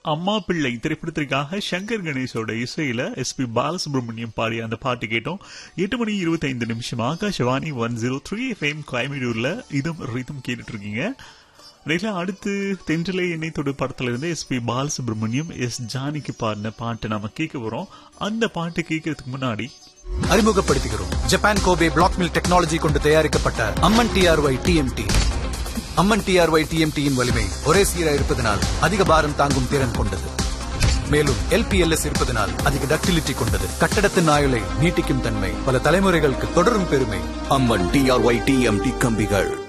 அம்மா பிள்ளை திரைப்படத்திற்காக சங்கர் கணேஷோட இசையில எஸ் பி பாலசுப்ரமணியம் பாடிய அந்த பாட்டு கேட்டோம் எட்டு மணி இருபத்தைந்து நிமிஷம் Akashvani one zero three FM கோயம்புத்தூர்ல இதும் ரிதம் கேட்டுட்டு இருக்கீங்க நேரில் அடுத்து தென்றலை எண்ணெய் தொடு படத்துல இருந்து எஸ் பி பாலசுப்ரமணியம் எஸ் ஜானிக்கு பாடின பாட்டு நாம கேட்க போறோம் அந்த பாட்டு கேட்கறதுக்கு முன்னாடி அறிமுகப்படுத்துகிறோம் Japan Kobe black mill technology கொண்டு தயாரிக்கப்பட்ட Amman TRY TMT Amman TRY டிஎம்டியின் வலிமை ஒரே சீராக இருப்பதனால் அதிக பாரம் தாங்கும் திறன் கொண்டது மேலும் எல்பிஎல்எஸ் இருப்பதனால் அதிக டக்டிலிட்டி கொண்டது கட்டடத்தின் ஆயுளை நீட்டிக்கும் தன்மை பல தலைமுறைகளுக்கு தொடரும் பெருமை அம்மன் டிஆர்ஒய் டிஎம்டி கம்பிகள்